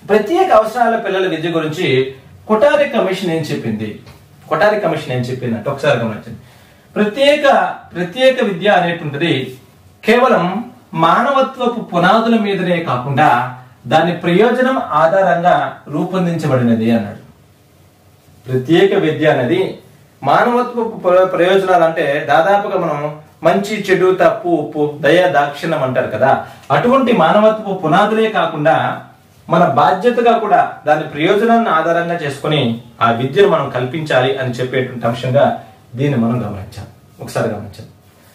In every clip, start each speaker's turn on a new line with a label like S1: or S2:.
S1: ప్రత్యేక అవసరాల పిల్లల విద్య గురించి కొటారి కమిషన్ ఏం చెప్పింది కొటారి కమిషన్ ఏం చెప్పింది అంటే ఒకసారి గమనించండి ప్రత్యేక ప్రత్యేక విద్య అనేటువంటిది కేవలం మానవత్వపు పునాదుల మీదనే కాకుండా దాని ప్రయోజనం ఆధారంగా రూపొందించబడినది అన్నాడు ప్రత్యేక విద్య అనేది మానవత్వపు ప్ర- ప్రయోజనాలు అంటే దాదాపుగా మనం మంచి చెడు తప్పు ఉప్పు దయ దాక్షిణ్యం అంటారు కదా అటువంటి మానవత్వపు పునాదులే కాకుండా మన బాధ్యతగా కూడా దాని ప్రయోజనాన్ని ఆధారంగా చేసుకొని ఆ విద్యను మనం కల్పించాలి అని చెప్పేటువంటి అంశంగా దీన్ని మనం గమనించాం ఒకసారి గమనించాం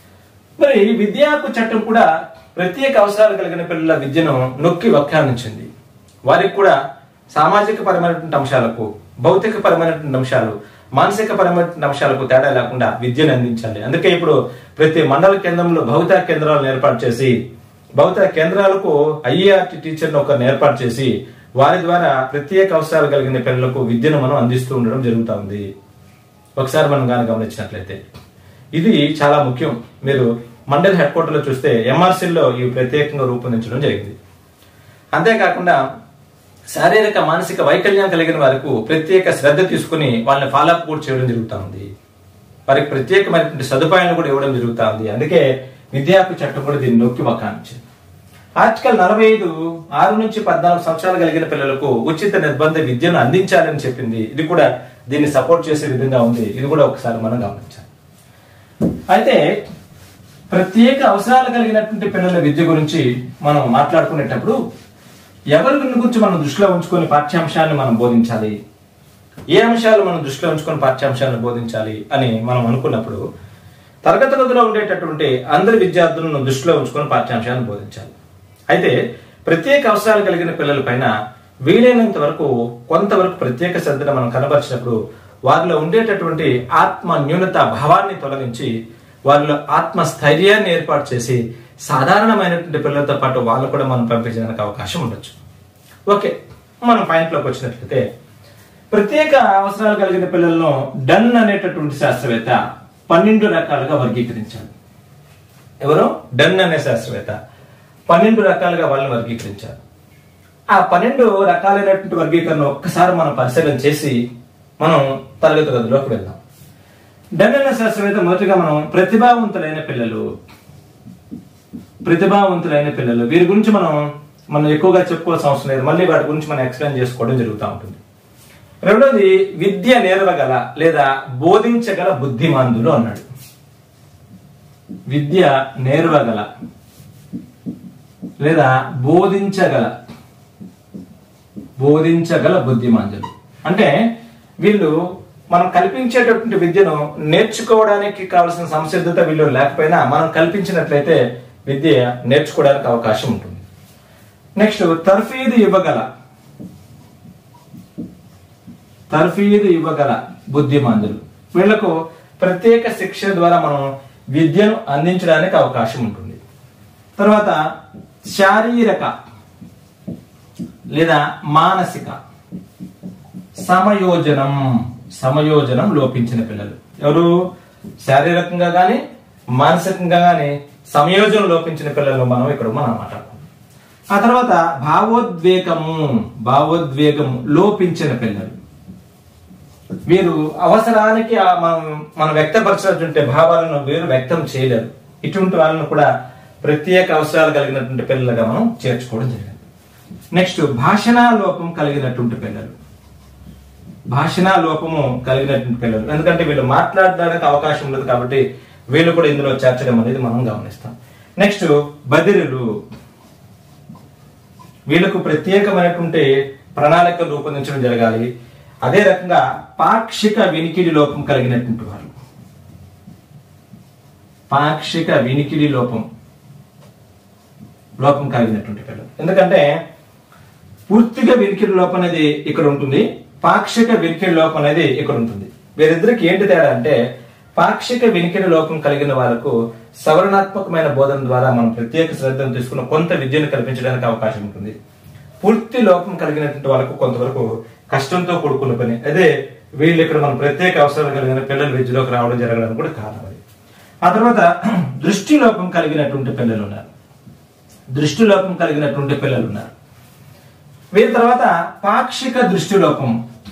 S1: మరి విద్యా హక్కు చట్టం కూడా ప్రత్యేక అవసరాలు కలిగిన పిల్లల విద్యను నొక్కి వ్యాఖ్యానించింది వారికి కూడా సామాజిక పరమైనటువంటి అంశాలకు భౌతిక పరమైనటువంటి అంశాలు మానసిక పరమైనటువంటి అంశాలకు తేడా లేకుండా విద్యను అందించాలి అందుకే ఇప్పుడు ప్రతి మండల కేంద్రంలో భౌతిక కేంద్రాలను ఏర్పాటు చేసి భౌతిక కేంద్రాలకు ఐఏఆర్టీ టీచర్ను ఒక ఏర్పాటు చేసి వారి ద్వారా ప్రత్యేక అవసరాలు కలిగిన పిల్లలకు విద్యను మనం అందిస్తూ ఉండడం జరుగుతా ఉంది ఒకసారి మనం కానీ గమనించినట్లయితే ఇది చాలా ముఖ్యం మీరు మండల్ హెడ్ క్వార్టర్లో చూస్తే ఎంఆర్సీల్లో ఇవి ప్రత్యేకంగా రూపొందించడం జరిగింది అంతేకాకుండా శారీరక మానసిక వైకల్యం కలిగిన వారికి ప్రత్యేక శ్రద్ధ తీసుకుని వాళ్ళని ఫాలోఅప్ కూడా చేయడం జరుగుతూ ఉంది వారికి ప్రత్యేకమైనటువంటి సదుపాయాలు కూడా ఇవ్వడం జరుగుతూ ఉంది అందుకే విద్యా హక్కు చట్టం కూడా దీన్ని నొక్కి వకానించింది ఆర్టికల్ నలభై ఐదు ఆరు నుంచి పద్నాలుగు సంవత్సరాలు కలిగిన పిల్లలకు ఉచిత నిర్బంధ విద్యను అందించాలని చెప్పింది ఇది కూడా దీన్ని సపోర్ట్ చేసే విధంగా ఉంది ఇది కూడా ఒకసారి మనం గమనించాలి అయితే ప్రత్యేక అవసరాలు కలిగినటువంటి పిల్లల విద్య గురించి మనం మాట్లాడుకునేటప్పుడు ఎవరి గురించి మనం దృష్టిలో ఉంచుకొని పాఠ్యాంశాన్ని మనం బోధించాలి ఏ అంశాలు మనం దృష్టిలో ఉంచుకొని పాఠ్యాంశాలను బోధించాలి అని మనం అనుకున్నప్పుడు తరగతి గదిలో ఉండేటటువంటి అందరి విద్యార్థులను దృష్టిలో ఉంచుకొని పాఠ్యాంశాలను బోధించాలి అయితే ప్రత్యేక అవసరాలు కలిగిన పిల్లల పైన వీలైనంత వరకు కొంతవరకు ప్రత్యేక శ్రద్ధను మనం కనబరిచినప్పుడు వారిలో ఉండేటటువంటి ఆత్మ న్యూనత భావాన్ని తొలగించి వారిలో ఆత్మ స్థైర్యాన్ని ఏర్పాటు చేసి సాధారణమైనటువంటి పిల్లలతో పాటు వాళ్ళు కూడా మనం పంపించడానికి అవకాశం ఉండొచ్చు ఓకే మనం పాయింట్లోకి వచ్చినట్లయితే ప్రత్యేక అవసరాలు కలిగిన పిల్లలను డన్ అనేటటువంటి శాస్త్రవేత్త పన్నెండు రకాలుగా వర్గీకరించాడు ఎవరు డన్ అనే శాస్త్రవేత్త పన్నెండు రకాలుగా వాళ్ళని వర్గీకరించారు ఆ పన్నెండు రకాలైనటువంటి వర్గీకరణ ఒక్కసారి మనం పరిశీలన చేసి మనం తరగతి గదిలోకి వెళ్దాం డన్ అనే శాస్త్రవేత్త మొదటిగా మనం ప్రతిభావంతులైన పిల్లలు ప్రతిభావంతులైన పిల్లలు వీరి గురించి మనం మనం ఎక్కువగా చెప్పుకోవాల్సిన అవసరం లేదు మళ్ళీ వాటి గురించి మనం ఎక్స్ప్లెయిన్ చేసుకోవడం జరుగుతూ ఉంటుంది రెండోది విద్య నేర్వగల లేదా బోధించగల బుద్ధిమాందులు అన్నాడు విద్య నేర్వగల లేదా బోధించగల బోధించగల బుద్ధిమాందులు అంటే వీళ్ళు మనం కల్పించేటటువంటి విద్యను నేర్చుకోవడానికి కావాల్సిన సంసిద్ధత వీళ్ళు లేకపోయినా మనం కల్పించినట్లయితే విద్య నేర్చుకోవడానికి అవకాశం ఉంటుంది నెక్స్ట్ తర్ఫీదు ఇవ్వగల తర్ఫీదు ఇవ్వగల బుద్ధిమంతులు వీళ్లకు ప్రత్యేక శిక్షణ ద్వారా మనం విద్యను అందించడానికి అవకాశం ఉంటుంది తర్వాత శారీరక లేదా మానసిక సమయోజనం సమయోజనం లోపించిన పిల్లలు ఎవరు శారీరకంగా గాని మానసికంగా గాని సమయోజనం లోపించిన పిల్లలు మనం ఇక్కడ మనం మాట్లాడుకుంటాం ఆ తర్వాత భావోద్వేగము భావోద్వేగము లోపించిన పిల్లలు వీరు అవసరానికి ఆ మనం మనం వ్యక్తపరచినటువంటి భావాలను వీరు వ్యక్తం చేయలేరు ఇటువంటి వాళ్ళను కూడా ప్రత్యేక అవసరాలు కలిగినటువంటి పిల్లలుగా మనం చేర్చుకోవడం జరిగింది నెక్స్ట్ భాషణా లోపం కలిగినటువంటి పిల్లలు భాషణా లోపము కలిగినటువంటి పిల్లలు ఎందుకంటే వీళ్ళు మాట్లాడడానికి అవకాశం ఉండదు కాబట్టి వీళ్ళు కూడా ఇందులో చేర్చడం అనేది మనం గమనిస్తాం నెక్స్ట్ బదిరులు వీళ్ళకు ప్రత్యేకమైనటువంటి ప్రణాళిక రూపొందించడం జరగాలి అదే రకంగా పాక్షిక వినికిడి లోపం కలిగినటువంటి వారు పాక్షిక వినికిడి లోపం లోపం కలిగినటువంటి పిల్లలు ఎందుకంటే పూర్తిగా వినికిడి లోపం అనేది ఇక్కడ ఉంటుంది పాక్షిక వినికిడి లోపం అనేది ఇక్కడ ఉంటుంది వీరిద్దరికి ఏంటి తేడా అంటే పాక్షిక వినికిడి లోపం కలిగిన వారికి సవరణాత్మకమైన బోధన ద్వారా మనం ప్రత్యేక శ్రద్ధను తీసుకున్న కొంత విద్యను కల్పించడానికి అవకాశం ఉంటుంది పూర్తి లోపం కలిగినటువంటి వాళ్ళకు కొంతవరకు కష్టంతో కూడుకున్న పని అదే వీళ్ళు ఇక్కడ మనం ప్రత్యేక అవసరాలు కలిగిన పిల్లలు విద్యలోకి రావడం జరగడానికి కూడా కారణం అది ఆ తర్వాత దృష్టి లోపం కలిగినటువంటి పిల్లలు ఉన్నారు దృష్టి లోపం కలిగినటువంటి పిల్లలు ఉన్నారు వీరి తర్వాత పాక్షిక దృష్టిలోపం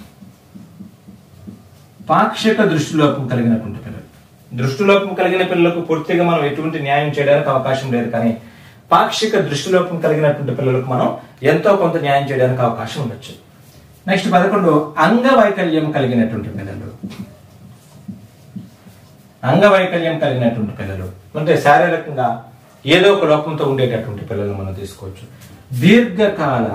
S1: పాక్షిక దృష్టిలోపం కలిగినటువంటి పిల్లలు దృష్టిలోపం కలిగిన పిల్లలకు పూర్తిగా మనం ఎటువంటి న్యాయం చేయడానికి అవకాశం లేదు కానీ పాక్షిక దృష్టిలోపం కలిగినటువంటి పిల్లలకు మనం ఎంతో కొంత న్యాయం చేయడానికి అవకాశం ఉండొచ్చు నెక్స్ట్ పదకొండు అంగవైకల్యం కలిగినటువంటి పిల్లలు అంగవైకల్యం కలిగినటువంటి పిల్లలు అంటే శారీరకంగా ఏదో ఒక లోపంతో ఉండేటటువంటి పిల్లలు మనం తీసుకోవచ్చు దీర్ఘకాల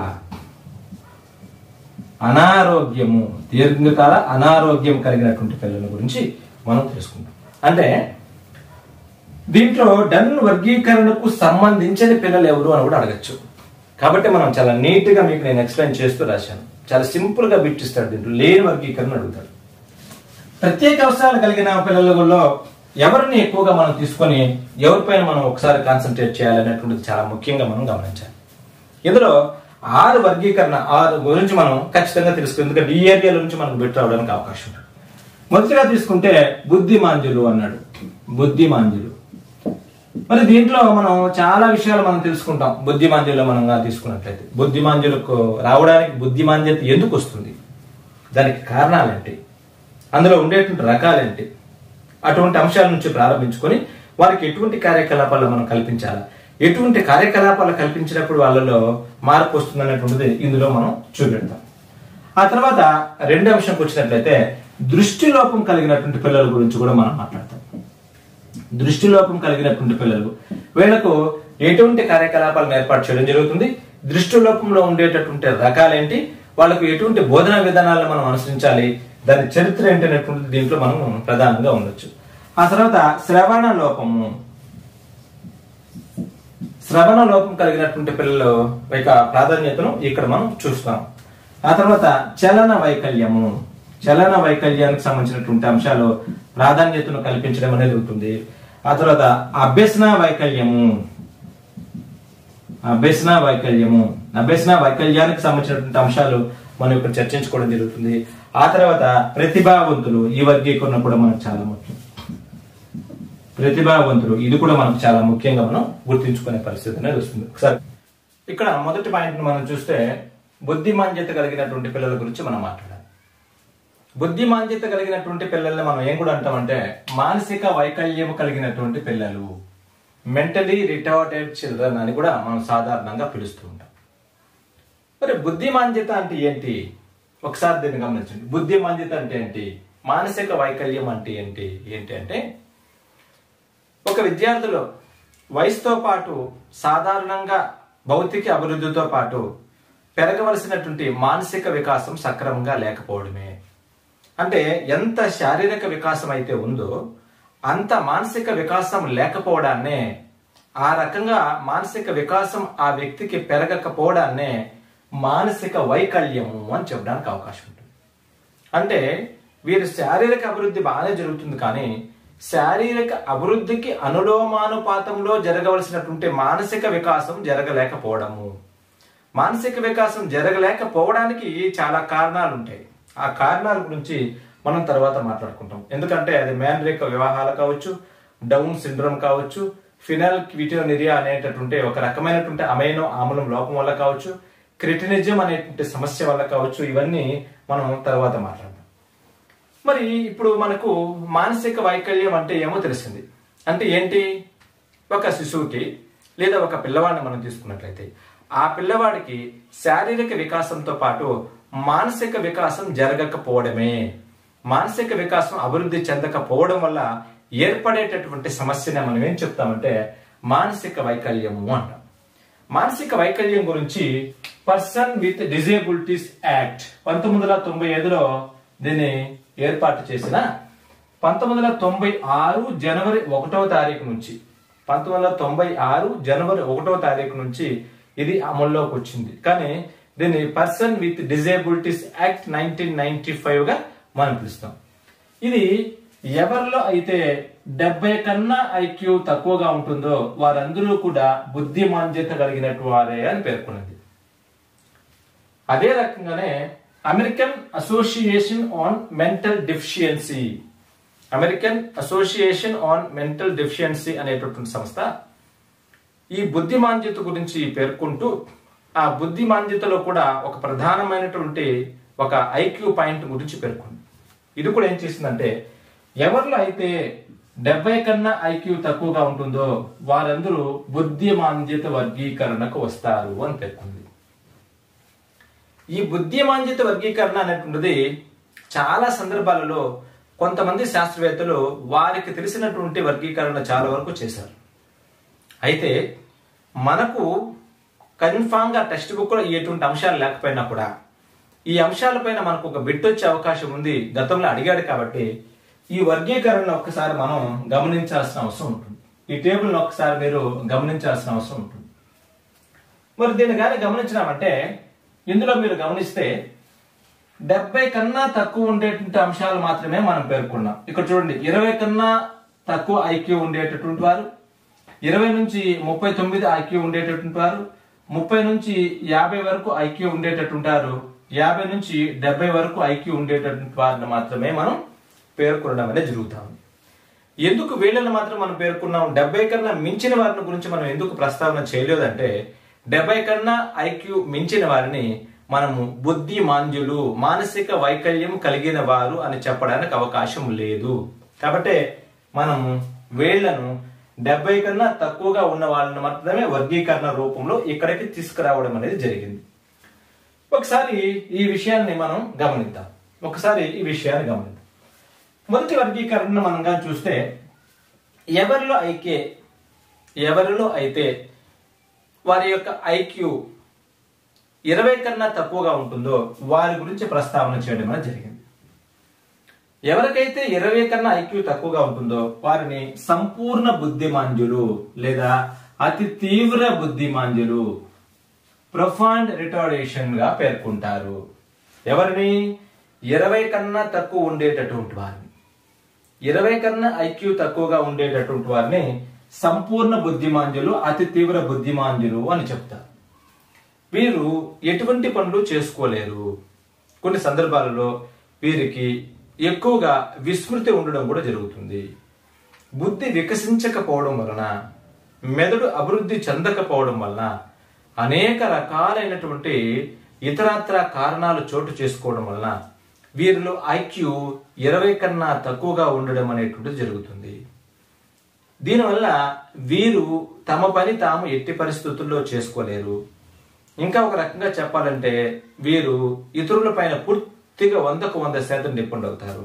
S1: అనారోగ్యము దీర్ఘకాల అనారోగ్యం కలిగినటువంటి పిల్లల గురించి మనం తెలుసుకుంటాం అంటే దీంట్లో డన్ వర్గీకరణకు సంబంధించిన పిల్లలు ఎవరు అని కూడా అడగచ్చు కాబట్టి మనం చాలా నీట్ గా మీకు నేను ఎక్స్ప్లెయిన్ చేస్తూ రాశాను చాలా సింపుల్ గా బిట్టిస్తాడు దీంట్లో లేని వర్గీకరణ అడుగుతాడు ప్రత్యేక అవసరాలు కలిగిన పిల్లలలో ఎవరిని ఎక్కువగా మనం తీసుకొని ఎవరిపైన మనం ఒకసారి కాన్సన్ట్రేట్ చేయాలనేటువంటిది చాలా ముఖ్యంగా మనం గమనించాలి ఇందులో ఆరు వర్గీకరణ ఆరు గురించి మనం ఖచ్చితంగా తెలుసుకుంది ఎందుకంటే ఈ ఏరియాల నుంచి మనకు బిట్ రావడానికి అవకాశం ఉంటుంది మొదటిగా తీసుకుంటే బుద్ధిమాంజులు అన్నాడు బుద్ధిమాంజులు మరి దీంట్లో మనం చాలా విషయాలు మనం తెలుసుకుంటాం బుద్ధిమాంద్యంలో మనం తీసుకున్నట్లయితే బుద్ధిమాంద్యులకు రావడానికి బుద్ధిమాంద్యత ఎందుకు వస్తుంది దానికి కారణాలేంటి అందులో ఉండేటువంటి రకాలేంటి అటువంటి అంశాల నుంచి ప్రారంభించుకొని వారికి ఎటువంటి కార్యకలాపాలు మనం కల్పించాలా ఎటువంటి కార్యకలాపాలు కల్పించినప్పుడు వాళ్ళలో మార్పు వస్తుంది అనేటువంటిది ఇందులో మనం చూపెడతాం ఆ తర్వాత రెండో అంశంకి వచ్చినట్లయితే దృష్టిలోపం కలిగినటువంటి పిల్లల గురించి కూడా మనం మాట్లాడతాం దృష్టిలోపం కలిగినటువంటి పిల్లలు వీళ్ళకు ఎటువంటి కార్యకలాపాలను ఏర్పాటు చేయడం జరుగుతుంది దృష్టిలోపంలో ఉండేటటువంటి రకాలేంటి వాళ్ళకు ఎటువంటి బోధనా విధానాలను మనం అనుసరించాలి దాని చరిత్ర ఏంటి అనేటువంటిది దీంట్లో మనం ప్రధానంగా ఉండొచ్చు ఆ తర్వాత శ్రవణ లోపము శ్రవణ లోపం కలిగినటువంటి పిల్లల యొక్క ప్రాధాన్యతను ఇక్కడ మనం చూస్తాం ఆ తర్వాత చలన వైకల్యము చలన వైకల్యానికి సంబంధించినటువంటి అంశాలు ప్రాధాన్యతను కల్పించడం అనేది ఉంటుంది ఆ తర్వాత అభ్యసన వైకల్యము అభ్యసన వైకల్యము అభ్యసన వైకల్యానికి సంబంధించినటువంటి అంశాలు మనం ఇక్కడ చర్చించుకోవడం జరుగుతుంది ఆ తర్వాత ప్రతిభావంతులు ఈ వర్గీకరణ కూడా మనకు చాలా ముఖ్యం ప్రతిభావంతులు ఇది కూడా మనకు చాలా ముఖ్యంగా మనం గుర్తించుకునే పరిస్థితి అనేది వస్తుంది ఒకసారి ఇక్కడ మొదటి పాయింట్ మనం చూస్తే బుద్ధిమాంద్యత కలిగినటువంటి పిల్లల గురించి మనం మాట్లాడాలి బుద్ధిమాంద్యత కలిగినటువంటి పిల్లల్ని మనం ఏం కూడా అంటామంటే మానసిక వైకల్యం కలిగినటువంటి పిల్లలు మెంటలీ రిటార్డెడ్ చిల్డ్రన్ అని కూడా మనం సాధారణంగా పిలుస్తూ ఉంటాం మరి బుద్ధిమాంద్యత అంటే ఏంటి ఒకసారి దీన్ని గమనించండి బుద్ధిమాంద్యత అంటే ఏంటి మానసిక వైకల్యం అంటే ఏంటి ఏంటి అంటే ఒక విద్యార్థిలో వయసుతో పాటు సాధారణంగా భౌతిక అభివృద్ధితో పాటు పెరగవలసినటువంటి మానసిక వికాసం సక్రమంగా లేకపోవడమే అంటే ఎంత శారీరక వికాసం అయితే ఉందో అంత మానసిక వికాసం లేకపోవడాన్నే ఆ రకంగా మానసిక వికాసం ఆ వ్యక్తికి పెరగకపోవడాన్నే మానసిక వైకల్యము అని చెప్పడానికి అవకాశం ఉంటుంది అంటే వీరి శారీరక అభివృద్ధి బాగానే జరుగుతుంది కానీ శారీరక అభివృద్ధికి అనులోమానుపాతంలో జరగవలసినటువంటి మానసిక వికాసం జరగలేకపోవడము మానసిక వికాసం జరగలేకపోవడానికి చాలా కారణాలు ఉంటాయి ఆ కారణాల గురించి మనం తర్వాత మాట్లాడుకుంటాం ఎందుకంటే అది మేనరిక వివాహాలు కావచ్చు డౌన్ సిండ్రోమ్ కావచ్చు ఫినల్ క్విటోనిరియా అనేటటువంటి ఒక రకమైనటువంటి అమైనో ఆమ్లం లోపం వల్ల కావచ్చు క్రిటినిజం అనేటువంటి సమస్య వల్ల కావచ్చు ఇవన్నీ మనం తర్వాత మాట్లాడదాం మరి ఇప్పుడు మనకు మానసిక వైకల్యం అంటే ఏమో తెలిసింది అంటే ఏంటి ఒక శిశువుకి లేదా ఒక పిల్లవాడిని మనం తీసుకున్నట్లయితే ఆ పిల్లవాడికి శారీరక వికాసంతో పాటు మానసిక వికాసం జరగకపోవడమే మానసిక వికాసం అభివృద్ధి చెందకపోవడం వల్ల ఏర్పడేటటువంటి సమస్యనే మనం ఏం చెప్తామంటే మానసిక వైకల్యము అంటాం మానసిక వైకల్యం గురించి పర్సన్ విత్ డిజేబిలిటీస్ యాక్ట్ పంతొమ్మిది వందల తొంభై ఐదులో దీన్ని ఏర్పాటు చేసిన పంతొమ్మిది వందల తొంభై ఆరు జనవరి ఒకటవ తారీఖు నుంచి పంతొమ్మిది వందల తొంభై ఆరు జనవరి ఒకటవ తారీఖు నుంచి ఇది అమల్లోకి వచ్చింది కానీ దీన్ని person with disabilities act nineteen ninety five గా మనం పిలుస్తాం ఇది ఎవరిలో అయితే డెబ్బై కన్నా ఐక్యూ తక్కువగా ఉంటుందో వారందరూ కూడా బుద్ధిమాంద్యత కలిగినట్టు వారే అని పేర్కొన్నది అదే రకంగానే American association on mental deficiency American association on mental deficiency అనేటటువంటి సంస్థ ఈ బుద్ధిమాంద్యత గురించి పేర్కొంటూ ఆ బుద్ధిమాంద్యతలో కూడా ఒక ప్రధానమైనటువంటి ఒక ఐక్యూ పాయింట్ గురించి పేర్కొంది ఇది కూడా ఏం చేసిందంటే ఎవరిలో అయితే డెబ్బై కన్నా ఐక్యూ తక్కువగా ఉంటుందో వారందరూ బుద్ధిమాంద్యత వర్గీకరణకు వస్తారు అని పేర్కొంది ఈ బుద్ధిమాంద్యత వర్గీకరణ అనేటువంటిది చాలా సందర్భాలలో కొంతమంది శాస్త్రవేత్తలు వారికి తెలిసినటువంటి వర్గీకరణ చాలా వరకు చేశారు అయితే మనకు కన్ఫామ్ గా టెక్స్ట్ బుక్ లో ఎటువంటి అంశాలు లేకపోయినా కూడా ఈ అంశాలపైన మనకు ఒక బిట్ వచ్చే అవకాశం ఉంది గతంలో అడిగాడు కాబట్టి ఈ వర్గీకరణను ఒక్కసారి మనం గమనించాల్సిన అవసరం ఉంటుంది ఈ టేబుల్ని ఒక్కసారి మీరు గమనించాల్సిన అవసరం ఉంటుంది మరి దీన్ని కానీ గమనించినామంటే ఇందులో మీరు గమనిస్తే డెబ్బై కన్నా తక్కువ ఉండేటువంటి అంశాలు మాత్రమే మనం పేర్కొన్నాం ఇక్కడ చూడండి ఇరవై కన్నా తక్కువ ఐక్యూ ఉండేటటువంటి వారు ఇరవై నుంచి ముప్పై తొమ్మిది ఐక్యూ ఉండేటటువంటి వారు ముప్పై నుంచి యాభై వరకు ఐక్యూ ఉండేటట్టుంటారు యాభై నుంచి డెబ్బై వరకు ఐక్యూ ఉండేటటువంటి వారిని మాత్రమే మనం పేర్కొనడం అనేది జరుగుతా ఉంది ఎందుకు వీళ్ళని మాత్రం మనం పేర్కొన్నాం డెబ్బై కన్నా మించిన వారిని గురించి మనం ఎందుకు ప్రస్తావన చేయలేదంటే డెబ్బై కన్నా ఐక్యూ మించిన వారిని మనము బుద్ధి మాంద్యులు మానసిక వైకల్యం కలిగిన వారు అని చెప్పడానికి అవకాశం లేదు కాబట్టి మనము వీళ్లను డెబ్బై కన్నా తక్కువగా ఉన్న వాళ్ళని మాత్రమే వర్గీకరణ రూపంలో ఇక్కడికి తీసుకురావడం అనేది జరిగింది ఒకసారి ఈ విషయాన్ని మనం గమనిద్దాం ఒకసారి ఈ విషయాన్ని గమనిద్దాం మొదటి వర్గీకరణ మనంగా చూస్తే ఎవరిలో ఐకే ఎవరిలో అయితే వారి యొక్క ఐక్యూ ఇరవై కన్నా తక్కువగా ఉంటుందో వారి గురించి ప్రస్తావన చేయడం అనేది జరిగింది ఎవరికైతే ఇరవై కన్నా ఐక్యూ తక్కువగా ఉంటుందో వారిని సంపూర్ణ బుద్ధిమాంజులు లేదా అతి తీవ్ర బుద్ధిమాంజులు ప్రొఫాండ్ రిటార్డేషన్ గా పేర్కొంటారు ఎవరిని ఇరవై కన్నా తక్కువ ఉండేటటువంటి వారిని ఇరవై కన్నా ఐక్యూ తక్కువగా ఉండేటటువంటి వారిని సంపూర్ణ బుద్ధిమాంజులు అతి తీవ్ర బుద్ధిమాంజులు అని చెప్తారు వీరు ఎటువంటి పనులు చేసుకోలేరు కొన్ని సందర్భాలలో వీరికి ఎక్కువగా విస్మృతి ఉండడం కూడా జరుగుతుంది బుద్ధి వికసించకపోవడం వలన మెదడు అభివృద్ధి చెందకపోవడం వలన అనేక రకాలైనటువంటి ఇతరత్ర కారణాలు చోటు చేసుకోవడం వలన వీరిలో ఐక్యూ ఇరవై కన్నా తక్కువగా ఉండడం అనేటువంటిది జరుగుతుంది దీనివల్ల వీరు తమ పని తాము ఎట్టి పరిస్థితుల్లో చేసుకోలేరు ఇంకా ఒక రకంగా చెప్పాలంటే వీరు ఇతరుల పైన పూర్తిగా వందకు వంద శాతం డిపెండ్ అవుతారు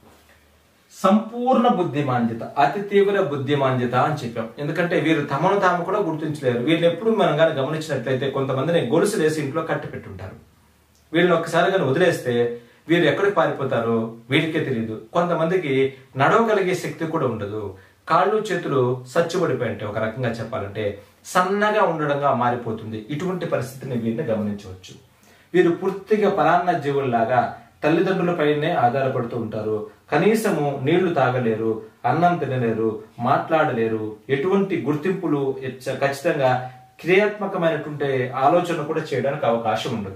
S1: సంపూర్ణ బుద్ధిమాంద్యత అతి తీవ్ర బుద్ధిమాంద్యత అని చెప్పాం ఎందుకంటే వీరు తమను తాము కూడా గుర్తించలేరు వీళ్ళని ఎప్పుడు మనం కానీ గమనించినట్లయితే కొంతమందిని గొలుసు వేసి ఇంట్లో కట్టి పెట్టుంటారు వీళ్ళని ఒక్కసారి కానీ వదిలేస్తే వీరు ఎక్కడికి పారిపోతారో వీరికే తెలియదు కొంతమందికి నడవగలిగే శక్తి కూడా ఉండదు కాళ్ళు చేతులు సచ్చుబడిపోయి ఉంటాయి ఒక రకంగా చెప్పాలంటే సన్నగా ఉండడంగా మారిపోతుంది ఇటువంటి పరిస్థితిని వీరిని గమనించవచ్చు వీరు పూర్తిగా పరాన్న జీవుల్లాగా తల్లిదండ్రులపైనే ఆధారపడుతూ ఉంటారు కనీసము నీళ్లు తాగలేరు అన్నం తినలేరు మాట్లాడలేరు ఎటువంటి గుర్తింపులు ఎచ్చ- ఖచ్చితంగా క్రియాత్మకమైనటువంటి ఆలోచన కూడా చేయడానికి అవకాశం ఉండదు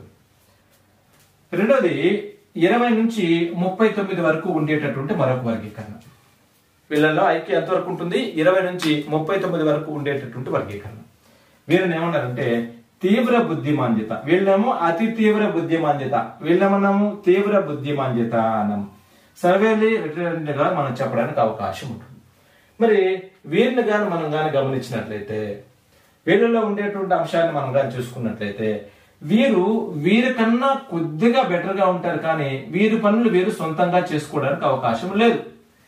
S1: రెండోది ఇరవై నుంచి ముప్పై తొమ్మిది వరకు ఉండేటటువంటి మరొక వర్గీకరణ వీళ్ళల్లో ఐక్య ఎంతవరకు ఉంటుంది ఇరవై నుంచి ముప్పై తొమ్మిది వరకు ఉండేటటువంటి వర్గీకరణ వీరిని ఏమన్నారంటే తీవ్ర బుద్ధిమాంద్యత వీళ్ళేమో అతి తీవ్ర బుద్ధిమాంద్యత వీళ్ళేమన్నాము తీవ్ర బుద్ధిమాంద్యత అన్నాము సర్వేలీ రిటర్న్ గా మనం చెప్పడానికి అవకాశం ఉంటుంది మరి వీరిని గాని మనం గాని గమనించినట్లయితే వీళ్ళలో ఉండేటువంటి అంశాన్ని మనం గాని చూసుకున్నట్లయితే వీరు వీరికన్నా కొద్దిగా బెటర్ గా ఉంటారు కానీ వీరి పనులు వీరు సొంతంగా చేసుకోవడానికి అవకాశం లేదు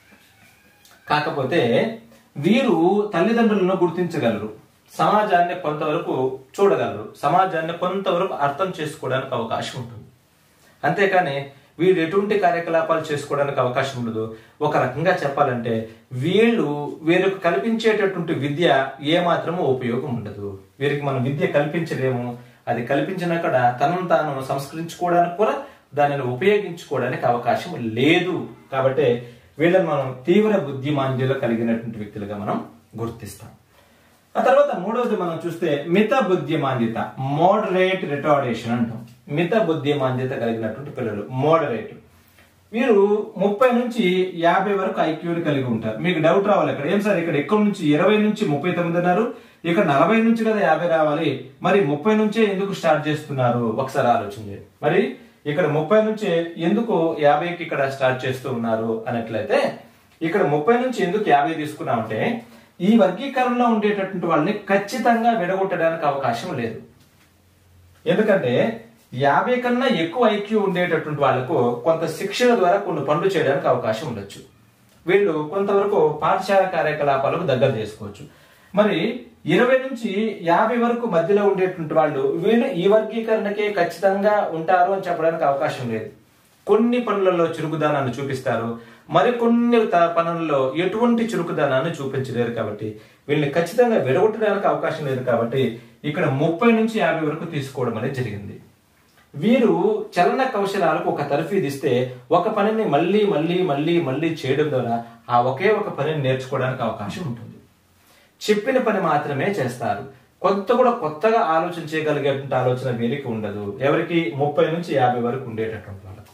S1: కాకపోతే వీరు తల్లిదండ్రులను గుర్తించగలరు సమాజాన్ని కొంతవరకు చూడగలరు సమాజాన్ని కొంతవరకు అర్థం చేసుకోవడానికి అవకాశం ఉంటుంది అంతేకాని వీళ్ళు ఎటువంటి కార్యకలాపాలు చేసుకోవడానికి అవకాశం ఉండదు ఒక రకంగా చెప్పాలంటే వీళ్ళు వీరికి కల్పించేటటువంటి విద్య ఏమాత్రము ఉపయోగం ఉండదు వీరికి మనం విద్య కల్పించలేము అది కల్పించిన కూడా తనను తాను సంస్కరించుకోవడానికి కూడా దానిని ఉపయోగించుకోవడానికి అవకాశం లేదు కాబట్టి వీళ్ళని మనం తీవ్ర బుద్ధిమాంద్యులు కలిగినటువంటి వ్యక్తులుగా మనం గుర్తిస్తాం ఆ తర్వాత మూడవది మనం చూస్తే మిత బుద్ధిమాంద్యత మోడరేట్ రిటార్డేషన్ అంటాం మిత బుద్ధిమాంద్యత కలిగినటువంటి పిల్లలు మోడరేట్ వీరు ముప్పై నుంచి యాభై వరకు ఐక్యూని కలిగి ఉంటారు మీకు డౌట్ రావాలి ఇక్కడ ఏం సార్ ఇక్కడ ఎక్కడి నుంచి ఇరవై నుంచి ముప్పై తొమ్మిది అన్నారు ఇక్కడ నలభై నుంచి కదా యాభై రావాలి మరి ముప్పై నుంచే ఎందుకు స్టార్ట్ చేస్తున్నారు ఒకసారి ఆలోచన చేయండి మరి ఇక్కడ ముప్పై నుంచే ఎందుకు యాభైకి ఇక్కడ స్టార్ట్ చేస్తూ ఉన్నారు అన్నట్లయితే ఇక్కడ ముప్పై నుంచి ఎందుకు యాభై తీసుకున్నామంటే ఈ వర్గీకరణలో ఉండేటటువంటి వాళ్ళని ఖచ్చితంగా విడగొట్టడానికి అవకాశం లేదు ఎందుకంటే యాభై కన్నా ఎక్కువ ఐక్యూ ఉండేటటువంటి వాళ్ళకు కొంత శిక్షణ ద్వారా కొన్ని పనులు చేయడానికి అవకాశం ఉండొచ్చు వీళ్ళు కొంతవరకు పాఠశాల కార్యకలాపాలకు దగ్గర చేసుకోవచ్చు మరి ఇరవై నుంచి యాభై వరకు మధ్యలో ఉండేటువంటి వాళ్ళు వీళ్ళు ఈ వర్గీకరణకే ఖచ్చితంగా ఉంటారు అని చెప్పడానికి అవకాశం లేదు కొన్ని పనులలో చురుకుదనాన్ని చూపిస్తారు మరికొన్ని త- పనుల్లో ఎటువంటి చురుకుదనాన్ని చూపించలేరు కాబట్టి వీళ్ళని ఖచ్చితంగా విడగొట్టడానికి అవకాశం లేదు కాబట్టి ఇక్కడ ముప్పై నుంచి యాభై వరకు తీసుకోవడం అనేది జరిగింది వీరు చలన కౌశలాలకు ఒక తర్ఫీదు ఇస్తే ఒక పనిని మళ్ళీ మళ్ళీ మళ్ళీ మళ్ళీ చేయడం ద్వారా ఆ ఒకే ఒక పనిని నేర్చుకోవడానికి అవకాశం ఉంటుంది చెప్పిన పని మాత్రమే చేస్తారు కొంత కూడా కొత్తగా ఆలోచన చేయగలిగేటువంటి ఆలోచన వీరికి ఉండదు ఎవరికి ముప్పై నుంచి యాభై వరకు ఉండేటటువంటి వాళ్ళకు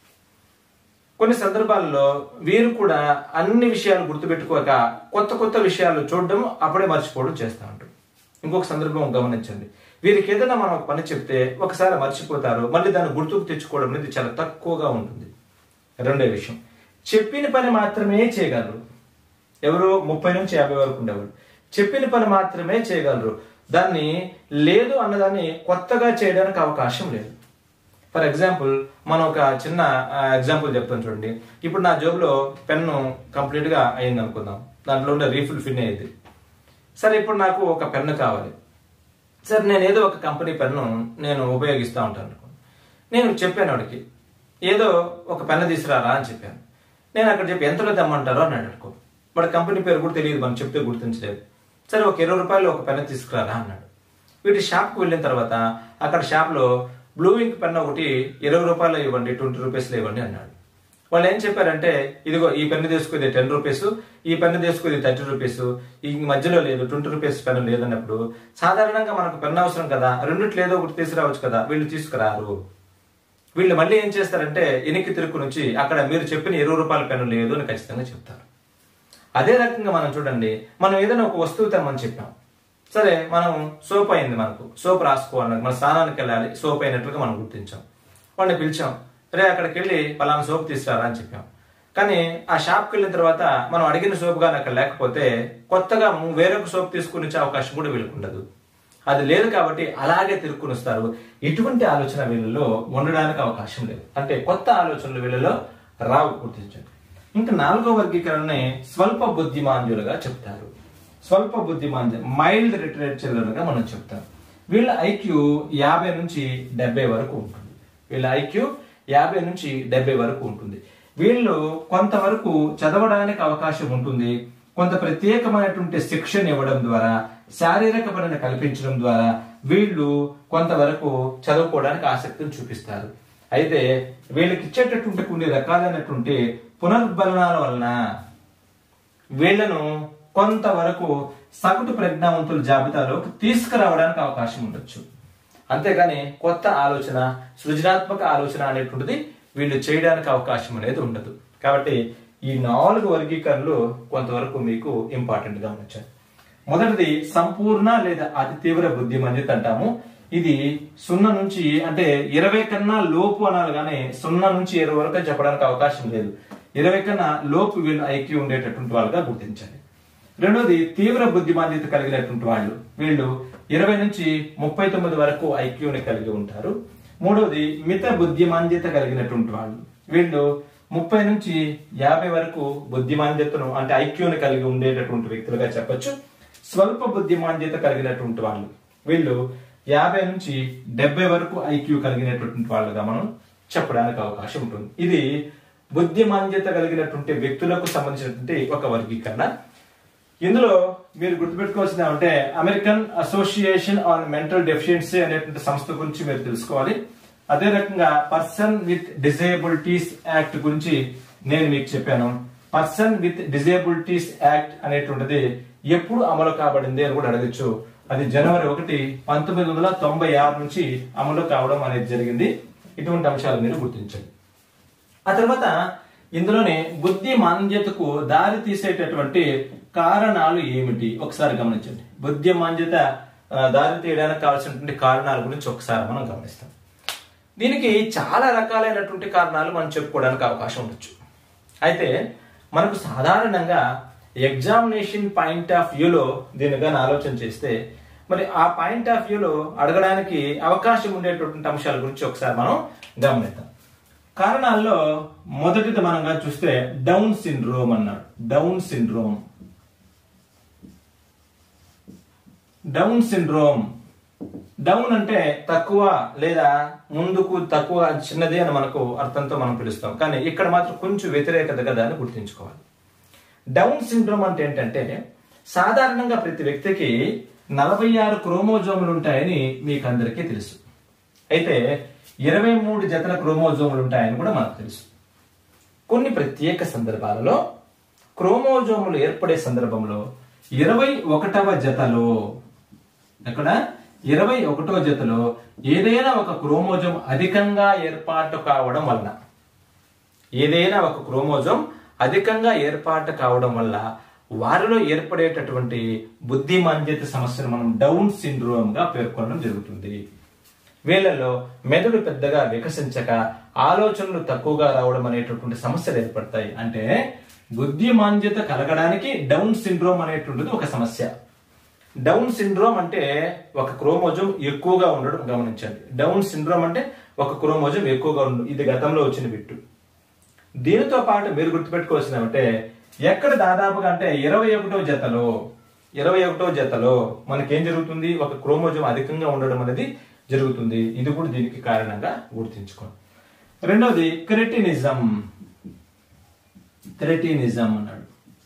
S1: కొన్ని సందర్భాల్లో వీరు కూడా అన్ని విషయాలు గుర్తుపెట్టుకోక కొత్త కొత్త విషయాలు చూడడం అప్పుడే మర్చిపోవడం చేస్తూ ఉంటారు ఇంకొక సందర్భం గమనించండి వీరికి ఏదైనా మనం ఒక పని చెప్తే ఒకసారి మర్చిపోతారు మళ్ళీ దాన్ని గుర్తుకు తెచ్చుకోవడం అనేది చాలా తక్కువగా ఉంటుంది రెండో విషయం చెప్పిన పని మాత్రమే చేయగలరు ఎవరు ముప్పై నుంచి యాభై వరకు ఉండేవారు చెప్పిన పని మాత్రమే చేయగలరు దాన్ని లేదు అన్నదాన్ని కొత్తగా చేయడానికి అవకాశం లేదు ఫర్ ఎగ్జాంపుల్ మనం ఒక చిన్న ఎగ్జాంపుల్ చెప్తాను చూడండి ఇప్పుడు నా జోబులో పెన్ను కంప్లీట్ గా అయింది అనుకుందాం దాంట్లో ఉండే రీఫిల్ ఫిన్ అయ్యింది సరే ఇప్పుడు నాకు ఒక పెన్ను కావాలి సరే నేను ఏదో ఒక కంపెనీ పెన్ను నేను ఉపయోగిస్తూ ఉంటాను అనుకోండి నేను చెప్పాను వాడికి ఏదో ఒక పెన్ను తీసుకురారా అని చెప్పాను నేను అక్కడ చెప్పి ఎంతలో తెమ్మంటారో అని అడుకో వాడి కంపెనీ పేరు కూడా తెలియదు మనం చెప్తే గుర్తించలేదు సరే ఒక ఇరవై రూపాయలు ఒక పెన్ను తీసుకురారా అన్నాడు వీటి షాప్కి వెళ్ళిన తర్వాత అక్కడ షాప్లో బ్లూ ఇంక్ పెన్ ఒకటి ఇరవై రూపాయలు ఇవ్వండి ట్వంటీ రూపీస్లో ఇవ్వండి అన్నాడు వాళ్ళు ఏం చెప్పారంటే ఇదిగో ఈ పెన్ను తీసుకుంది టెన్ రూపీస్ ఈ పెన్ను తీసుకుంది థర్టీ రూపీస్ ఈ మధ్యలో లేదు ట్వంటీ రూపీస్ పెన్ను లేదన్నప్పుడు సాధారణంగా మనకు పెన్ను అవసరం కదా రెండిట్లో ఏదో ఒకటి తీసుకురావచ్చు కదా వీళ్ళు తీసుకురారు వీళ్ళు మళ్ళీ ఏం చేస్తారంటే ఎనికి తిరుగు నుంచి అక్కడ మీరు చెప్పిన ఇరవై రూపాయల పెన్ను లేదు అని ఖచ్చితంగా చెప్తారు అదే రకంగా మనం చూడండి మనం ఏదైనా ఒక వస్తువు తెమ్మని చెప్పాం సరే మనం సోప్ అయింది మనకు సోప్ రాసుకోవాలి మన స్నానానికి వెళ్ళాలి సోప్ అయినట్లుగా మనం గుర్తించాం వాడిని పిలిచాం రే అక్కడికి వెళ్ళి పలానా సోప్ తీసుకురారా అని చెప్పాం కానీ ఆ షాప్కి వెళ్ళిన తర్వాత మనం అడిగిన సోప్ కానీ అక్కడ లేకపోతే కొత్తగా వేరొక సోప్ తీసుకుని వచ్చే అవకాశం కూడా వీళ్ళకి ఉండదు అది లేదు కాబట్టి అలాగే తిరుక్కుని వస్తారు ఇటువంటి ఆలోచన వీళ్ళలో ఉండడానికి అవకాశం లేదు అంటే కొత్త ఆలోచనలు వీళ్ళలో రావు గుర్తించండి ఇంకా నాలుగో వర్గీకరణని స్వల్ప బుద్ధిమాంద్యులుగా చెప్తారు స్వల్ప బుద్ధిమాంద్య మైల్డ్ రిటరేట్ చిల్డ్రన్గా మనం చెప్తాం వీళ్ళ ఐక్యూ యాభై నుంచి డెబ్బై వరకు ఉంటుంది వీళ్ళ ఐక్యూ యాభై నుంచి డెబ్బై వరకు ఉంటుంది వీళ్ళు కొంతవరకు చదవడానికి అవకాశం ఉంటుంది కొంత ప్రత్యేకమైనటువంటి శిక్షణ ఇవ్వడం ద్వారా శారీరక పనిని కల్పించడం ద్వారా వీళ్ళు కొంతవరకు చదువుకోవడానికి ఆసక్తిని చూపిస్తారు అయితే వీళ్ళకి ఇచ్చేటటువంటి కొన్ని రకాలైనటువంటి పునర్బలనాల వలన వీళ్ళను కొంతవరకు సగటు ప్రజ్ఞావంతుల జాబితాలోకి తీసుకురావడానికి అవకాశం ఉండొచ్చు అంతేగాని కొత్త ఆలోచన సృజనాత్మక ఆలోచన అనేటువంటిది వీళ్ళు చేయడానికి అవకాశం అనేది ఉండదు కాబట్టి ఈ నాలుగు వర్గీకరణలు కొంతవరకు మీకు ఇంపార్టెంట్ గా ఉంచారు మొదటిది సంపూర్ణ లేదా అతి తీవ్ర బుద్ధిమందిత అంటాము ఇది సున్నా నుంచి అంటే ఇరవై కన్నా లోపు అనాలి కానీ సున్నా నుంచి ఇరవై వరకు చెప్పడానికి అవకాశం లేదు ఇరవై కన్నా లోపు వీళ్ళు ఐక్యూ ఉండేటటువంటి వాళ్ళుగా గుర్తించాలి రెండోది తీవ్ర బుద్ధిమాంద్యత కలిగినటువంటి వాళ్ళు వీళ్ళు ఇరవై నుంచి ముప్పై తొమ్మిది వరకు ఐక్యూని కలిగి ఉంటారు మూడోది మిత బుద్ధిమాంద్యత కలిగినటువంటి వాళ్ళు వీళ్ళు ముప్పై నుంచి యాభై వరకు బుద్ధిమాంద్యతను అంటే ఐక్యూని కలిగి ఉండేటటువంటి వ్యక్తులుగా చెప్పొచ్చు స్వల్ప బుద్ధిమాంద్యత కలిగినటువంటి వాళ్ళు వీళ్ళు యాభై నుంచి డెబ్బై వరకు ఐక్యూ కలిగినటువంటి వాళ్ళుగా మనం చెప్పడానికి అవకాశం ఉంటుంది ఇది బుద్ధిమాంద్యత కలిగినటువంటి వ్యక్తులకు సంబంధించినటువంటి ఒక వర్గీకరణ ఇందులో మీరు గుర్తుపెట్టుకోవాల్సింది అంటే American association on mental deficiency అనేటువంటి సంస్థ గురించి మీరు తెలుసుకోవాలి అదే రకంగా పర్సన్ విత్ డిజేబిలిటీస్ యాక్ట్ గురించి నేను మీకు చెప్పాను పర్సన్ విత్ డిజేబిలిటీస్ యాక్ట్ అనేటువంటిది ఎప్పుడు అమలు కాబడింది అని కూడా అడగచ్చు అది జనవరి ఒకటి పంతొమ్మిది వందల తొంభై ఆరు నుంచి అమలు కావడం అనేది జరిగింది ఇటువంటి అంశాలు మీరు గుర్తించండి ఆ తర్వాత ఇందులోనే బుద్ధి మాంద్యతకు దారి తీసేటటువంటి కారణాలు ఏమిటి ఒకసారి గమనించండి బుద్ధిమాంద్యత ఆ, దారి తీయడానికి కావాల్సినటువంటి కారణాల గురించి ఒకసారి మనం గమనిస్తాం దీనికి చాలా రకాలైనటువంటి కారణాలు మనం చెప్పుకోవడానికి అవకాశం ఉండొచ్చు అయితే మనకు సాధారణంగా ఎగ్జామినేషన్ పాయింట్ ఆఫ్ వ్యూలో దీని కానీ ఆలోచన చేస్తే మరి ఆ పాయింట్ ఆఫ్ వ్యూలో అడగడానికి అవకాశం ఉండేటటువంటి అంశాల గురించి ఒకసారి మనం గమనిద్దాం కారణాల్లో మొదటిది మనంగా చూస్తే డౌన్ సిండ్రోమ్ అన్నాడు down syndrome down syndrome down అంటే తక్కువ లేదా ముందుకు తక్కువ చిన్నది అని మనకు అర్థంతో మనం పిలుస్తాం కానీ ఇక్కడ మాత్రం కొంచెం వ్యతిరేకత కదా అని గుర్తుంచుకోవాలి డౌన్ సిండ్రోమ్ అంటే ఏంటంటే సాధారణంగా ప్రతి వ్యక్తికి నలభై ఆరు క్రోమోజోములు ఉంటాయని మీకు అందరికీ తెలుసు అయితే ఇరవై మూడు జతల క్రోమోజోములు ఉంటాయని కూడా మనకు తెలుసు కొన్ని ప్రత్యేక సందర్భాలలో క్రోమోజోములు ఏర్పడే సందర్భంలో ఇరవై ఒకటవ జతలో అక్కడ ఇరవై ఒకటో జతలో ఏదైనా ఒక క్రోమోజోమ్ అధికంగా ఏర్పాటు కావడం వలన ఏదైనా ఒక క్రోమోజోమ్ అధికంగా ఏర్పాటు కావడం వల్ల వారిలో ఏర్పడేటటువంటి బుద్ధిమాంద్యత సమస్యను మనం డౌన్ సిండ్రోమ్ గా పేర్కొనడం జరుగుతుంది వీళ్ళలో మెదడు పెద్దగా వికసించక ఆలోచనలు తక్కువగా రావడం అనేటటువంటి సమస్యలు ఏర్పడతాయి అంటే బుద్ధిమాంద్యత కలగడానికి డౌన్ సిండ్రోమ్ అనేటువంటిది ఒక సమస్య డౌన్ సిండ్రోమ్ అంటే ఒక క్రోమోజోమ్ ఎక్కువగా ఉండడం గమనించండి డౌన్ సిండ్రోమ్ అంటే ఒక క్రోమోజోమ్ ఎక్కువగా ఉండడం ఇది గతంలో వచ్చిన బిట్టు దీనితో పాటు మీరు గుర్తుపెట్టుకోవాల్సిన అంటే ఎక్కడ దాదాపుగా అంటే ఇరవై ఒకటో జతలో ఇరవై ఒకటో జతలో మనకేం జరుగుతుంది ఒక క్రోమోజోమ్ అధికంగా ఉండడం అనేది జరుగుతుంది ఇది కూడా దీనికి కారణంగా గుర్తించుకోండి రెండవది క్రెటినిజం క్రెటినిజం అన్నాడు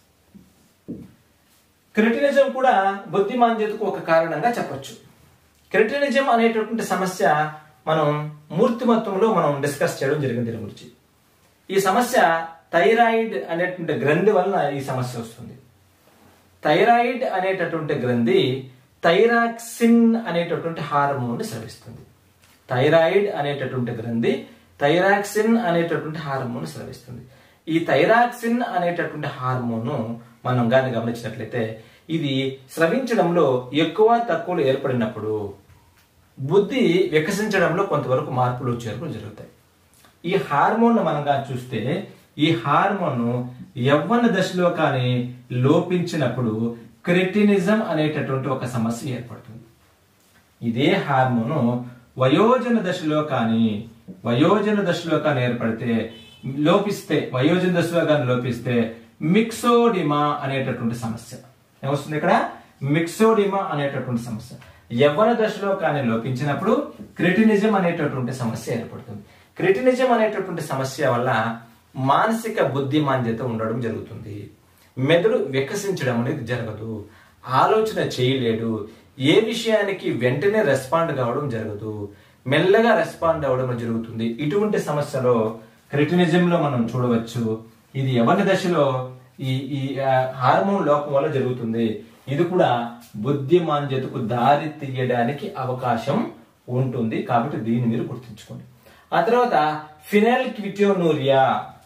S1: క్రెటినిజం కూడా బుద్ధిమాంద్యతకు ఒక కారణంగా చెప్పొచ్చు క్రెటినిజం అనేటటువంటి సమస్య మనం మూర్తిమత్వంలో మనం డిస్కస్ చేయడం జరిగింది దీని గురించి ఈ సమస్య థైరాయిడ్ అనేటువంటి గ్రంథి వలన ఈ సమస్య వస్తుంది థైరాయిడ్ అనేటటువంటి గ్రంథి థైరాక్సిన్ అనేటటువంటి హార్మోన్ స్రవిస్తుంది థైరాయిడ్ అనేటటువంటి గ్రంథి థైరాక్సిన్ అనేటటువంటి హార్మోన్ స్రవిస్తుంది ఈ థైరాక్సిన్ అనేటటువంటి హార్మోన్ మనం గాని గమనించినట్లయితే ఇది స్రవించడంలో ఎక్కువ తక్కువలు ఏర్పడినప్పుడు బుద్ధి వికసించడంలో కొంతవరకు మార్పులు చేర్పులు జరుగుతాయి ఈ హార్మోన్ మనంగా చూస్తే ఈ హార్మోన్ యవ్వన దశలో కానీ లోపించినప్పుడు క్రెటినిజం అనేటటువంటి ఒక సమస్య ఏర్పడుతుంది ఇదే హార్మోను వయోజన దశలో కానీ వయోజన దశలో కానీ ఏర్పడితే లోపిస్తే వయోజన దశలో కానీ లోపిస్తే మిక్సోడిమా అనేటటువంటి సమస్య ఏమొస్తుంది ఇక్కడ మిక్సోడిమా అనేటటువంటి సమస్య యవ్వన దశలో కానీ లోపించినప్పుడు క్రిటినిజం అనేటటువంటి సమస్య ఏర్పడుతుంది క్రిటినిజం అనేటటువంటి సమస్య వల్ల మానసిక బుద్ధిమాంద్యత ఉండడం జరుగుతుంది మెదడు వికసించడం అనేది జరగదు ఆలోచన చేయలేడు ఏ విషయానికి వెంటనే రెస్పాండ్ కావడం జరగదు మెల్లగా రెస్పాండ్ అవ్వడం జరుగుతుంది ఇటువంటి సమస్యలో క్రిటినిజంలో మనం చూడవచ్చు ఇది యవన దశలో ఈ ఈ ఆ, హార్మోన్ లోపం వల్ల జరుగుతుంది ఇది కూడా బుద్ధిమాంద్యతకు దారి తీయడానికి అవకాశం ఉంటుంది కాబట్టి దీన్ని మీరు గుర్తుంచుకోండి ఆ తర్వాత ఫినైల్ క్విటోనూరియా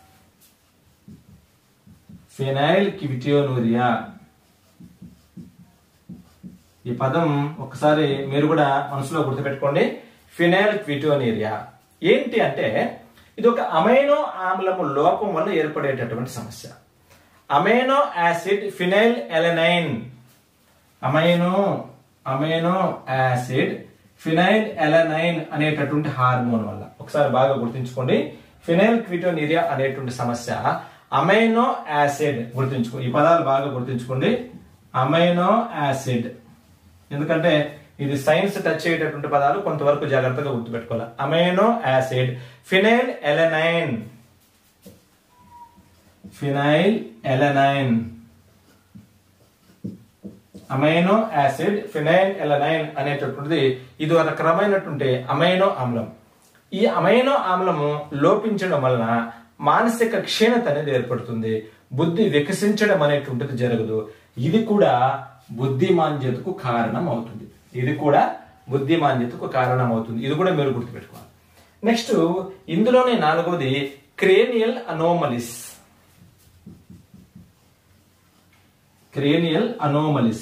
S1: ఫినైల్ క్విటోనూరియా ఈ పదం ఒకసారి మీరు కూడా మనసులో గుర్తుపెట్టుకోండి ఫినైల్ క్విటోనీరియా ఏంటి అంటే ఇది ఒక అమైనో ఆమ్లము లోపం వల్ల ఏర్పడేటటువంటి సమస్య amino acid phenylalanine amino amino acid phenylalanine అనేటటువంటి హార్మోన్ వల్ల ఒకసారి బాగా గుర్తుంచుకోండి ఫినైల్ క్విటోనీరియా అనేటువంటి సమస్య అమైనో యాసిడ్ గుర్తుంచుకో ఈ పదాలు బాగా గుర్తుంచుకోండి అమైనో యాసిడ్ ఎందుకంటే ఇది సైన్స్ టచ్ అయ్యేటటువంటి పదాలు కొంతవరకు జాగ్రత్తగా గుర్తుపెట్టుకోవాలి amino acid phenylalanine phenylalanine amino acid phenylalanine అనేటటువంటిది ఇది ఒక రకమైనటువంటి అమైనో ఆమ్లం ఈ అమైనో ఆమ్లము లోపించడం వలన మానసిక క్షీణత అనేది ఏర్పడుతుంది బుద్ధి వికసించడం అనేటువంటిది జరగదు ఇది కూడా బుద్ధిమాంద్యతకు కారణం అవుతుంది ఇది కూడా బుద్ధిమాంద్యతకు కారణం అవుతుంది ఇది కూడా మీరు గుర్తుపెట్టుకోవాలి నెక్స్ట్ ఇందులోనే నాలుగవది క్రేనియల్ అనోమలిస్ క్రేనియల్ అనోమలిస్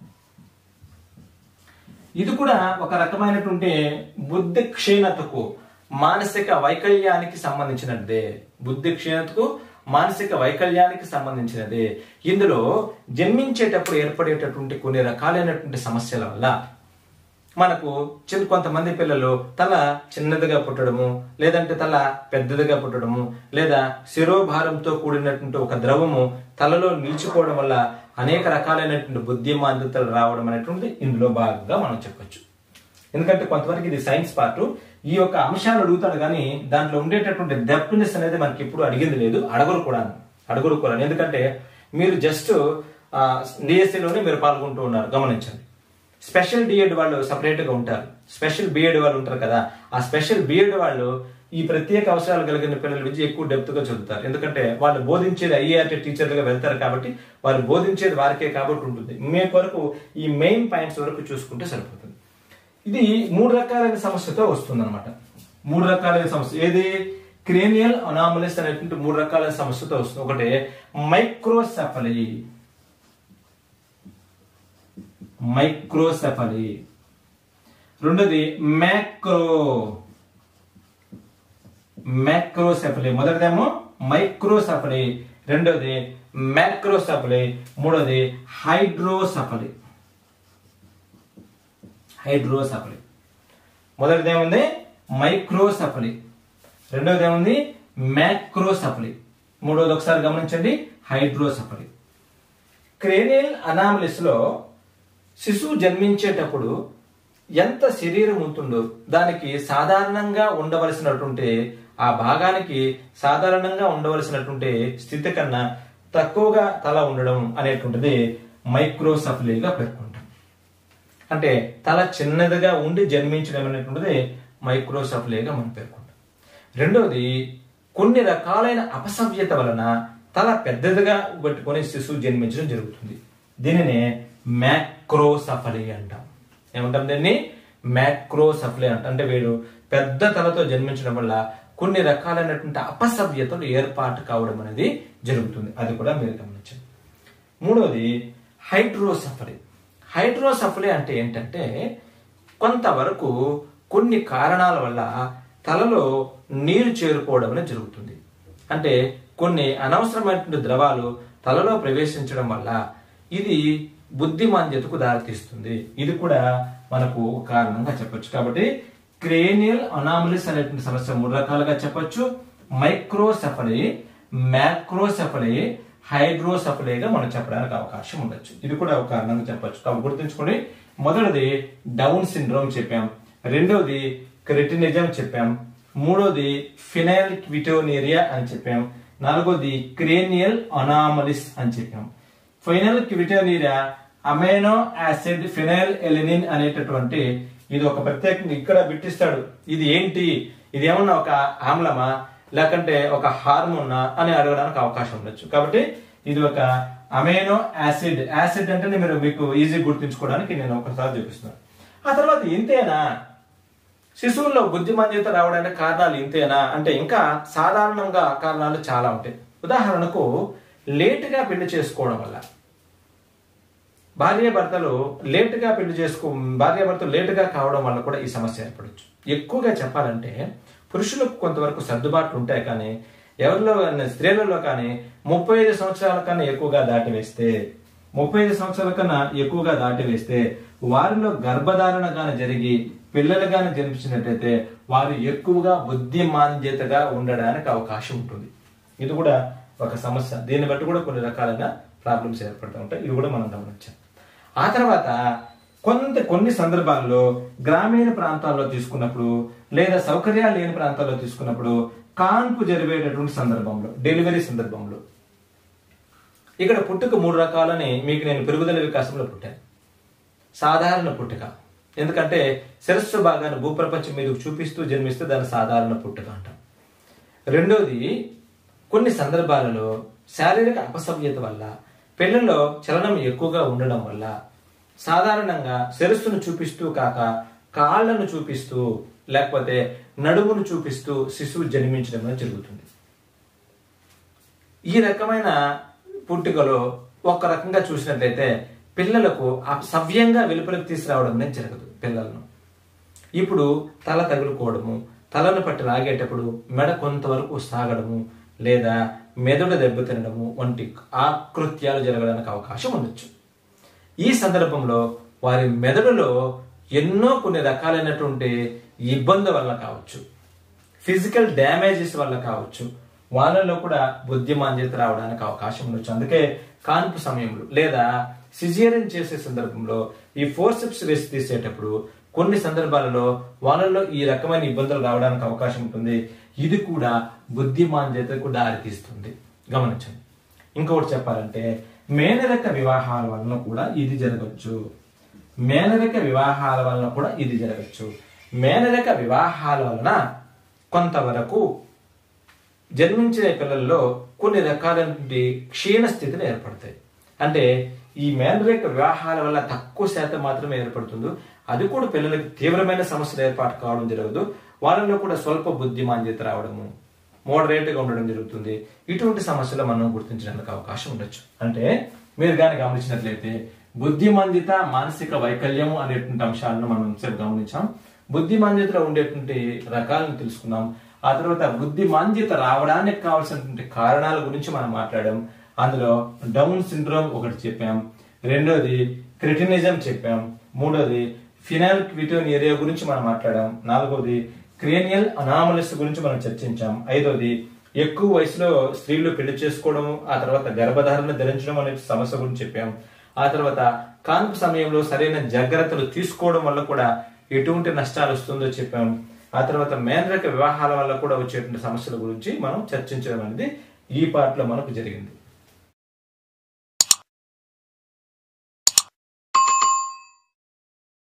S1: ఇది కూడా ఒక రకమైనటువంటి బుద్ధి క్షీణతకు మానసిక వైకల్యానికి సంబంధించినదే బుద్ధి క్షీణతకు మానసిక వైకల్యానికి సంబంధించినదే ఇందులో జన్మించేటప్పుడు ఏర్పడేటటువంటి కొన్ని రకాలైనటువంటి సమస్యల వల్ల మనకు చిన్న కొంతమంది పిల్లలు తల చిన్నదిగా పుట్టడము లేదంటే తల పెద్దదిగా పుట్టడము లేదా శిరోభారంతో కూడినటువంటి ఒక ద్రవము తలలో నిలిచిపోవడం వల్ల అనేక రకాలైనటువంటి బుద్ధిమాంద్యతలు రావడం అనేటువంటిది ఇందులో భాగంగా మనం చెప్పొచ్చు ఎందుకంటే కొంతవరకు ఇది సైన్స్ పార్ట్ ఈ యొక్క అంశాలు అడుగుతాడు కానీ దాంట్లో ఉండేటటువంటి డెప్త్నెస్ అనేది మనకి ఇప్పుడు అడిగింది లేదు అడగరు కూడా అడగరు కూడా ఎందుకంటే మీరు జస్ట్ డిఎస్సిలోనే మీరు పాల్గొంటూ ఉన్నారు గమనించండి స్పెషల్ డిఎడ్ వాళ్ళు సపరేట్ గా ఉంటారు స్పెషల్ బిఎడ్ వాళ్ళు ఉంటారు కదా ఆ స్పెషల్ బిఎడ్ వాళ్ళు ఈ ప్రత్యేక అవసరాలు కలిగిన పిల్లల విద్య ఎక్కువ డెప్త్ గా చదువుతారు ఎందుకంటే వాళ్ళు బోధించేది ఐఏఆర్టీ టీచర్లుగా వెళ్తారు కాబట్టి వారు బోధించేది వారికే కాబట్టి ఉంటుంది మే వరకు ఈ మెయిన్ పాయింట్స్ వరకు చూసుకుంటే సరిపోతుంది ఇది మూడు రకాలైన సమస్యతో వస్తుంది అనమాట మూడు రకాలైన సమస్య ఏది క్రేనియల్ అనామలిస్ అనేటువంటి మూడు రకాలైన సమస్యతో వస్తుంది ఒకటి మైక్రోసెఫలీ మైక్రోసెఫలీ రెండోది మ్యాక్రో మ్యాక్రోసెఫలీ మొదటిదేమో మైక్రోసెఫలీ రెండోది మ్యాక్రోసెఫలీ మూడోది హైడ్రోసెఫలీ హైడ్రోసెఫలీ మొదటిది ఏముంది మైక్రోసెఫలీ రెండోది ఏముంది మ్యాక్రోసెఫలీ మూడోది ఒకసారి గమనించండి హైడ్రోసెఫలీ క్రేనియల్ అనామలిస్ లో శిశువు జన్మించేటప్పుడు ఎంత శరీరం ఉంటుందో దానికి సాధారణంగా ఉండవలసినటువంటి ఆ భాగానికి సాధారణంగా ఉండవలసినటువంటి స్థితి కన్నా తక్కువగా తల ఉండడం అనేటువంటిది మైక్రోసఫలీగా పేర్కొంటాం అంటే తల చిన్నదిగా ఉండి జన్మించడం అనేటువంటిది మైక్రోసఫలీగా మనం పేర్కొంటాం రెండోది కొన్ని రకాలైన అపసవ్యత వలన తల పెద్దదిగా పెట్టుకొని శిశువు జన్మించడం జరుగుతుంది దీనినే మ్యాక్రోసఫలీ అంటాం ఏమంటాం దీన్ని మ్యాక్రోసఫలీ అంట అంటే వీడు పెద్ద తలతో జన్మించడం వల్ల కొన్ని రకాలైనటువంటి అపసవ్యతలు ఏర్పాటు కావడం అనేది జరుగుతుంది అది కూడా మీరు గమనించండి మూడోది హైడ్రోసఫలీ హైడ్రోసఫలీ అంటే ఏంటంటే కొంతవరకు కొన్ని కారణాల వల్ల తలలో నీరు చేరుకోవడం అనేది జరుగుతుంది అంటే కొన్ని అనవసరమైనటువంటి ద్రవాలు తలలో ప్రవేశించడం వల్ల ఇది బుద్ధిమాంద్యతకు దారితీస్తుంది ఇది కూడా మనకు ఒక కారణంగా చెప్పొచ్చు కాబట్టి క్రేనియల్ అనామలిస్ అనేటువంటి సమస్య మూడు రకాలుగా చెప్పొచ్చు మైక్రోసెఫలీ మ్యాక్రోసెఫలీ హైడ్రోసెఫలీగా మనం చెప్పడానికి అవకాశం ఉండొచ్చు ఇది కూడా ఒక కారణంగా చెప్పొచ్చు కాబట్టి గుర్తుంచుకోండి మొదటిది డౌన్ సిండ్రోమ్ చెప్పాం రెండవది క్రెటినిజం చెప్పాం మూడోది ఫినైల్ క్విటోనేరియా అని చెప్పాం నాలుగోది క్రేనియల్ అనామలిస్ అని చెప్పాం phenylketonuria amino acid phenylalanine అనేటటువంటి ఇది ఒక ప్రత్యేకంగా ఇక్కడ బిట్టిస్తాడు ఇది ఏంటి ఇది ఏమన్నా ఒక ఆమ్లమా లేకంటే ఒక హార్మోనా అని అడగడానికి అవకాశం ఉండొచ్చు కాబట్టి ఇది ఒక అమైనో యాసిడ్ యాసిడ్ అంటే మీరు మీకు ఈజీ గుర్తుంచుకోవడానికి నేను ఒకసారి చూపిస్తున్నాను ఆ తర్వాత ఇంతేనా శిశువుల్లో బుద్ధిమాంద్యత రావడానికి కారణాలు ఇంతేనా అంటే ఇంకా సాధారణంగా కారణాలు చాలా ఉంటాయి ఉదాహరణకు లేటుగా పెళ్లి చేసుకోవడం వల్ల భార్య భర్తలు లేటుగా పెళ్లి చేసుకో భార్య భర్తలు లేటుగా కావడం వల్ల కూడా ఈ సమస్య ఏర్పడవచ్చు ఎక్కువగా చెప్పాలంటే పురుషులకు కొంతవరకు సర్దుబాట్లు ఉంటాయి కానీ ఎవరిలో స్త్రీలలో కానీ ముప్పై ఐదు సంవత్సరాల కన్నా ఎక్కువగా దాటి వేస్తే ముప్పై ఐదు సంవత్సరాల కన్నా ఎక్కువగా దాటి వేస్తే వారిలో గర్భధారణ గాని జరిగి పిల్లలు గాని జన్మించినట్టయితే వారు ఎక్కువగా బుద్ధిమాంద్యతగా ఉండడానికి అవకాశం ఉంటుంది ఇది కూడా ఒక సమస్య దీన్ని బట్టి కూడా కొన్ని రకాలైన ప్రాబ్లమ్స్ ఏర్పడుతూ ఉంటాయి ఇది కూడా మనం గమనించాం ఆ తర్వాత కొంత కొన్ని సందర్భాల్లో గ్రామీణ ప్రాంతాల్లో తీసుకున్నప్పుడు లేదా సౌకర్యాలు లేని ప్రాంతాల్లో తీసుకున్నప్పుడు కాన్పు జరిగేటటువంటి సందర్భంలో డెలివరీ సందర్భంలో ఇక్కడ పుట్టుక మూడు రకాలని మీకు నేను పెరుగుదల వికాసంలో పుట్టాను సాధారణ పుట్టుక ఎందుకంటే శిరస్సు భాగాన్ని భూప్రపంచం మీదకు చూపిస్తూ జన్మిస్తే దాన్ని సాధారణ పుట్టుక అంటాం రెండోది కొన్ని సందర్భాలలో శారీరక అపసవ్యత వల్ల పిల్లల్లో చలనం ఎక్కువగా ఉండడం వల్ల సాధారణంగా శిరస్సును చూపిస్తూ కాక కాళ్లను చూపిస్తూ లేకపోతే నడుమును చూపిస్తూ శిశువు జన్మించడం అనేది జరుగుతుంది ఈ రకమైన పుట్టుకలో ఒక రకంగా చూసినట్లయితే పిల్లలకు ఆ సవ్యంగా వెలుపలకు తీసుకురావడం అనేది జరగదు పిల్లలను ఇప్పుడు తల తగులుకోవడము తలను పట్టి లాగేటప్పుడు మెడ కొంతవరకు సాగడము లేదా మెదడు దెబ్బతినడము వంటి ఆకృత్యాలు జరగడానికి అవకాశం ఉండొచ్చు ఈ సందర్భంలో వారి మెదడులో ఎన్నో కొన్ని రకాలైనటువంటి ఇబ్బందుల వల్ల కావచ్చు ఫిజికల్ డ్యామేజెస్ వల్ల కావచ్చు వాళ్ళలో కూడా బుద్ధిమాంద్యత రావడానికి అవకాశం ఉండొచ్చు అందుకే కాన్పు సమయంలో లేదా సిజేరియన్ చేసే సందర్భంలో ఈ ఫోర్సెప్స్ వేసి తీసేటప్పుడు కొన్ని సందర్భాలలో వాళ్ళలో ఈ రకమైన ఇబ్బందులు రావడానికి అవకాశం ఉంటుంది ఇది కూడా బుద్ధిమాంద్యతకు దారితీస్తుంది గమనించండి ఇంకొకటి చెప్పాలంటే మేనరక వివాహాల వలన కూడా ఇది జరగచ్చు మేనరిక వివాహాల వలన కూడా ఇది జరగచ్చు మేనరిక వివాహాల వలన కొంతవరకు జన్మించే పిల్లల్లో కొన్ని రకాలైనటువంటి క్షీణ స్థితులు ఏర్పడతాయి అంటే ఈ మేనరిక వివాహాల వల్ల తక్కువ శాతం మాత్రమే ఏర్పడుతుందో అది కూడా పిల్లలకి తీవ్రమైన సమస్యలు ఏర్పాటు కావడం జరగదు వాళ్ళలో కూడా స్వల్ప బుద్ధిమాంద్యత రావడము మోడరేట్ గా ఉండడం జరుగుతుంది ఇటువంటి సమస్యలు మనం గుర్తించడానికి అవకాశం ఉండొచ్చు అంటే మీరు కానీ గమనించినట్లయితే బుద్ధిమందిత మానసిక వైకల్యం అనేటువంటి అంశాలను మనం ఒకసారి గమనించాం బుద్ధిమాంద్యతలో ఉండేటువంటి రకాలను తెలుసుకున్నాం ఆ తర్వాత బుద్ధిమాంద్యత రావడానికి కావాల్సినటువంటి కారణాల గురించి మనం మాట్లాడాం అందులో డౌన్ సిండ్రోమ్ ఒకటి చెప్పాం రెండోది క్రిటినిజం చెప్పాం మూడోది ఫినల్ క్విటోన్ ఏరియా గురించి మనం మాట్లాడాం నాలుగోది క్రేనియల్ అనామలిస్ గురించి మనం చర్చించాం ఐదోది ఎక్కువ వయసులో స్త్రీలు పెళ్లి చేసుకోవడం ఆ తర్వాత గర్భధారణ ధరించడం అనే సమస్య గురించి చెప్పాం ఆ తర్వాత కాన్పు సమయంలో సరైన జాగ్రత్తలు తీసుకోవడం వల్ల కూడా ఎటువంటి నష్టాలు వస్తుందో చెప్పాం ఆ తర్వాత మేనరక వివాహాల వల్ల కూడా వచ్చేటువంటి సమస్యల గురించి మనం చర్చించడం అనేది ఈ పార్ట్ లో మనకు జరిగింది